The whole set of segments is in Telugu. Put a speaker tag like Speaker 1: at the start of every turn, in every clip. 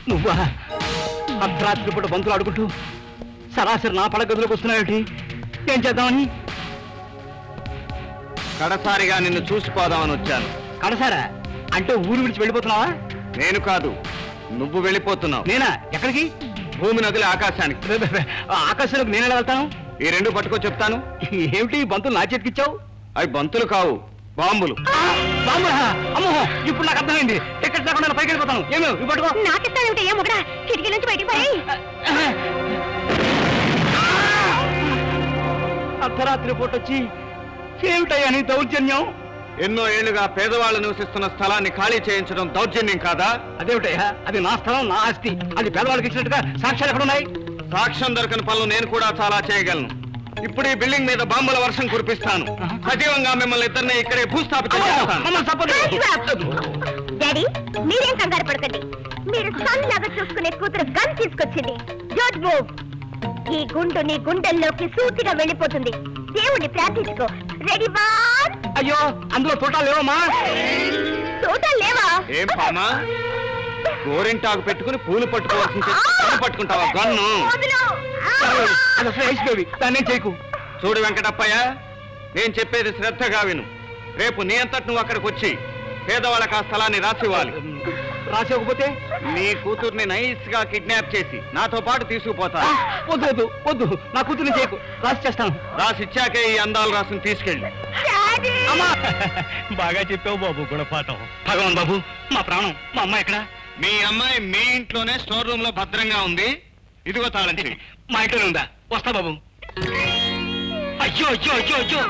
Speaker 1: నువ్వా అర్ధరాత్రి పూట బంతులు ఆడుకుంటూ సరాసరి నా పడ గదిలోకి వస్తున్నావేటి ఏం చేద్దామని
Speaker 2: కడసారిగా నిన్ను చూసిపోదామని వచ్చాను
Speaker 1: కడసారా అంటే ఊరు విడిచి వెళ్ళిపోతున్నావా
Speaker 2: నేను కాదు నువ్వు వెళ్ళిపోతున్నావు
Speaker 1: నేనా ఎక్కడికి
Speaker 2: భూమి నదిలి ఆకాశానికి
Speaker 1: బే, బే, బే, ఆ ఆకాశంలోకి నేనే వెళ్తాను
Speaker 2: ఈ రెండు పట్టుకో చెప్తాను
Speaker 1: ఏమిటి ఈ బంతులు నా చేతికిచ్చావు
Speaker 2: అవి బంతులు కావు బాంబులు
Speaker 1: బామ్మా అమ్మో ఇప్పుడు నాకు అర్థమైంది టికెట్ లేకుండా పైకి వెళ్ళిపోతాను ఏమో ఇవి పట్టుకో
Speaker 3: నాకిస్తానేమిటి ఏ మొగడా కిటికీ నుంచి బయటికి పోయి
Speaker 1: అర్ధరాత్రి పూట వచ్చి ఏమిటయ్యా నీ దౌర్జన్యం
Speaker 2: ఎన్నో ఏళ్లుగా పేదవాళ్ళు నివసిస్తున్న స్థలాన్ని ఖాళీ చేయించడం దౌర్జన్యం కాదా
Speaker 1: అదేమిటయ్యా అది నా స్థలం నా ఆస్తి అది పేదవాళ్ళకి ఇచ్చినట్టుగా సాక్ష్యాలు ఎక్కడ ఉన్నాయి
Speaker 2: సాక్ష్యం దొరకని పనులు నేను కూడా చాలా చేయగలను ఇప్పుడు ఈ బిల్డింగ్ మీద బాంబుల వర్షం కురిపిస్తాను సజీవంగా మిమ్మల్ని ఇద్దరిని ఇక్కడే భూస్థాపితం చేస్తాను
Speaker 1: మమ్మల్ని తప్పదు
Speaker 3: డాడీ మీరేం కంగారు పడకండి మీరు సన్ లాగా చూసుకునే కూతురు గన్ తీసుకొచ్చింది జోట్ మూవ్ ఈ గుండు నీ గుండెల్లోకి సూటిగా వెళ్ళిపోతుంది దేవుణ్ణి ప్రార్థించుకో రెడీ వన్
Speaker 1: అయ్యో అందులో తోటాలు లేవమ్మా
Speaker 3: టోటల్ లేవా
Speaker 2: ఏం పామా గోరింటాకు పెట్టుకుని పూలు పట్టుకోవాల్సిన చేతితో గన్ను పట్టుకుంటావా గన్ను
Speaker 3: వదిలు. ఆ!
Speaker 1: అది అసలు ఐస్ బేబీ దాన్ని ఏం చేయకు
Speaker 2: చూడు వెంకటప్పయ్య నేను చెప్పేది శ్రద్ధగా విను రేపు నీ అంతటి నువ్వు అక్కడికి వచ్చి పేదవాళ్ళకి ఆ స్థలాన్ని రాసివ్వాలి
Speaker 1: రాసేయకపోతే
Speaker 2: నీ కూతుర్ని నైస్ గా కిడ్నాప్ చేసి నాతో పాటు తీసుకుపోతా
Speaker 1: వద్దు వద్దు వద్దు నా కూతుర్ని చేయకు రాసి చేస్తాను
Speaker 2: రాసిచ్చాకే ఈ అందాలు రాసుని తీసుకెళ్ళి
Speaker 3: డాడీ
Speaker 1: అమ్మా బాగా చెప్పావు బాబు గుణపాఠం భగవాన్ బాబు మా ప్రాణం మా అమ్మాయి ఎక్కడ
Speaker 2: మీ అమ్మాయి మీ ఇంట్లోనే స్టోర్ రూమ్ లో భద్రంగా ఉంది ఇదిగో తాళం చెయ్యి.
Speaker 1: మా ఇంట్లోనే ఉందా వస్తా బాబు అయ్యో అయ్యో అయ్యో అయ్యో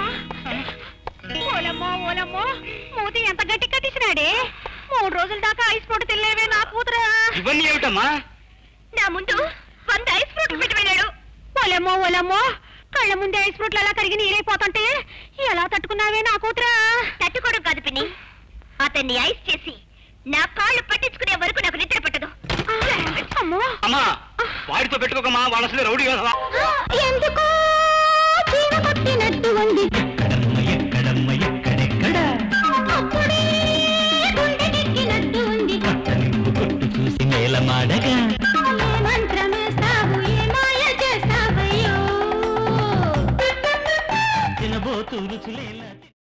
Speaker 3: ఓలమ్మో ఓలమ్మో మూతి ఎంత గట్టి కట్టించినాడే మూడు రోజుల దాకా ఐస్ ఫ్రూట్ తినలేవే నా కూతురా
Speaker 1: ఇవన్నీ ఏమిటమ్మా
Speaker 3: నా ముందు వంద ఐస్ ఫ్రూట్లు పెట్టిపోయినాడు ఓలమ్మో ఓలమ్మో కళ్ళ ముందే ఐస్ ఫ్రూట్లు అలా కరిగి నీరైపోతుంటే ఎలా తట్టుకున్నావే నా కూతురా తట్టుకోవడం కాదు పిన్ని అతన్ని ఐస్ చేసి నా కాళ్ళు పట్టించుకునే వరకు నాకు నిద్ర పట్టదు అమ్మో
Speaker 1: అమ్మా వాడితో పెట్టుకోకమ్మా వాళ్ళ అసలే రౌడీ కదా
Speaker 3: ఎందుకు చీమ కొట్టినట్టు ఉంది
Speaker 1: ఎక్కడమ్మ ఎక్కడెక్కడ
Speaker 3: అప్పుడే గుండెకెక్కినట్టు ఉంది
Speaker 1: కొట్టు చూసి మేలమాడగా
Speaker 3: ఏ మంత్రమేస్తావు ఏ మాయ చేస్తావయ్యో
Speaker 1: తినబోతూ రుచులే